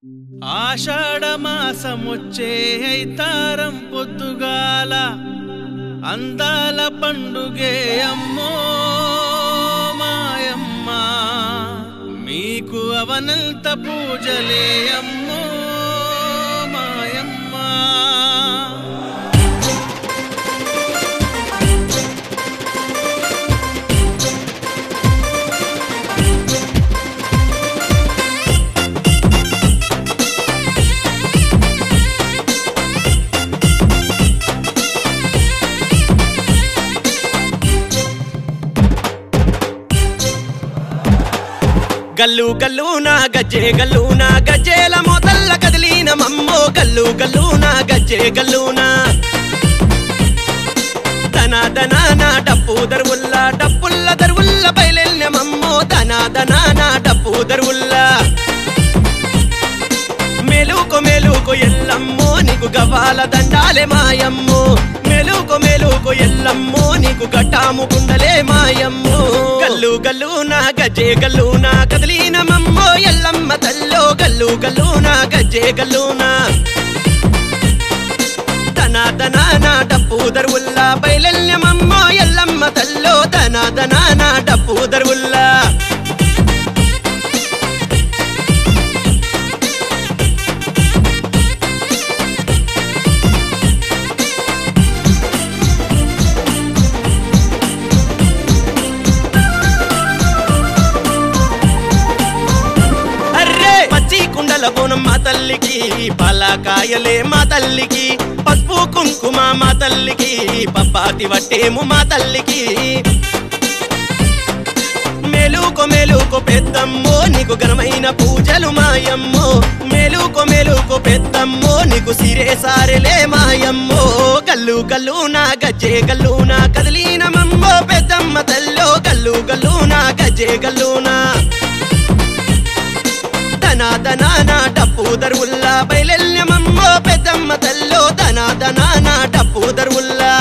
ఆషాఢమాసమొచ్చే ఐతారం పొద్దుగాల అందాల పండుగే అమ్మో మాయమ్మ మీకు అవనంత పూజలే అమ్మో మాయమ్మ గల్లు గల్లు నా గజ్జే గల్లు నా గజ్జేల మొదల్ల కదిలిన మమ్మో గల్లు గల్లు నా గజ్జే గల్లు నా దన దన నా డప్పు దరువుల్ల డప్పుల్ల దరువుల్ల బయలెల్న మమ్మో దన దన నా డప్పు దరువుల్ల మెలుకు మెలుకు ఎల్లమ్మో నీకు గవాల దండాలే మాయమ్మో మెలుకు మెలుకు ఎల్లమ్మో నీకు గట్టాము గుండలే మాయమ్మో గల్లు గల్లు నా గజ్జే గల్లు నా కదిలిన మమ్మో ఎల్లమ్మ తల్లో గల్లు గల్లు నా గజ్జే గల్లు నా దన దన నా డప్పు దరువుల్లా బయలెల్లమమ్మో ఎల్లమ్మ తల్లో దన దన నా డప్పు దరువుల్లా అర్రే పచ్చి కుండల బోనం మా తల్లికి పలాకాయలే మా తల్లికి పసుపు కుంకుమ మా తల్లికి పప్పాతి వట్టేము మా తల్లికి మేలుకో మేలుకో పెద్దమ్మో నీకు ఘనమైన పూజలు మాయమ్మో మేలుకో మేలుకో పెద్దమ్మో నీకు సిరే సారెలే మాయమ్మో గల్లు గల్లు నా గజ్జే గల్లు నా కదిలిన మమ్మో పెద్దమ్మ తల్లో గల్లు గల్లు నా గజ్జే గల్లు నా దనా దనా నా డప్పు దరువుల్లా బయలెల్లెమమ్మో పెద్దమ్మ తల్లో దనా దనా నా డప్పు దరువుల్లా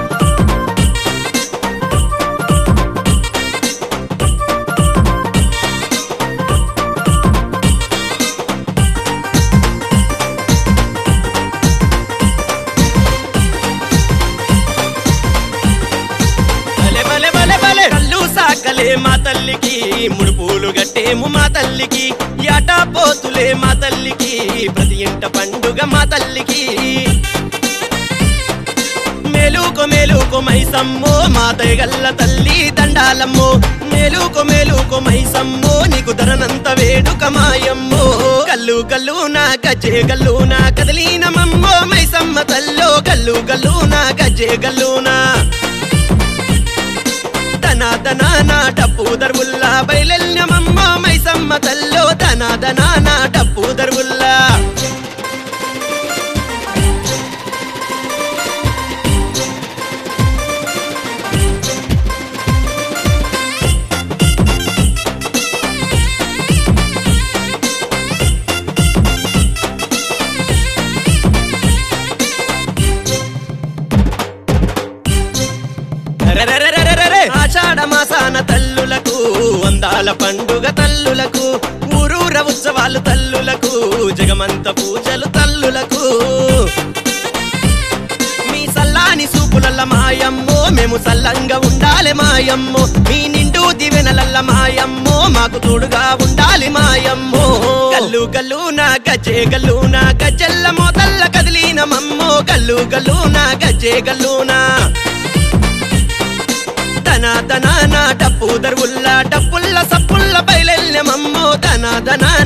భలే భలే భలే భలే కళ్ళు సాకలే మా తల్లికి ముడుపులు గట్టేము మా తల్లికి యాటా పోతులే మా తల్లికి ప్రతి ఇంట పండుగ మా తల్లికి మేలుకో మేలుకో మైసమ్మో మా దయగల్ల తల్లి దండాలమ్మో మేలుకో మేలుకో మైసమ్మో నీకు ధరనంత వేడుక మాయమ్మో కల్లు కల్లు నా గజ్జే గల్లు నా కదిలిన మమ్మో మైసమ్మ తల్లో గల్లు గల్లు నా గజ్జే గల్లు నా దన దన నా డప్పు దరువుల్లా బయలెల్లమమ్మ మైసమ్మ తల్లో దన దన నా డప్పు దరువుల్లా రెరెరెరెరెరెరె. ఆషాఢ మాసాన తల్లులకు అందాల పండుగ తల్లులకు ఊరూర ఉత్సవాలు తల్లులకు జగమంత పూజలు తల్లులకు మీ సల్లాని సూపులల్ల మాయమ్మో మేము సల్లంగా ఉండాలి మాయమ్మో మీ నిండు దివెనలల్ల మాయమ్మో మాకు తోడుగా ఉండాలి మాయమ్మో గల్లు గల్లు నా గజ్జే గల్లు నా గజ్జెల్ల మోతల్ల కదిలిన మమ్మో గల్లు గల్లు నా గజ్జే గల్లు నా దన దన నా డప్పు దరువుల్లా డప్పుల్ల సప్పుల్ల బయలెల్లెమమ్మో దన దన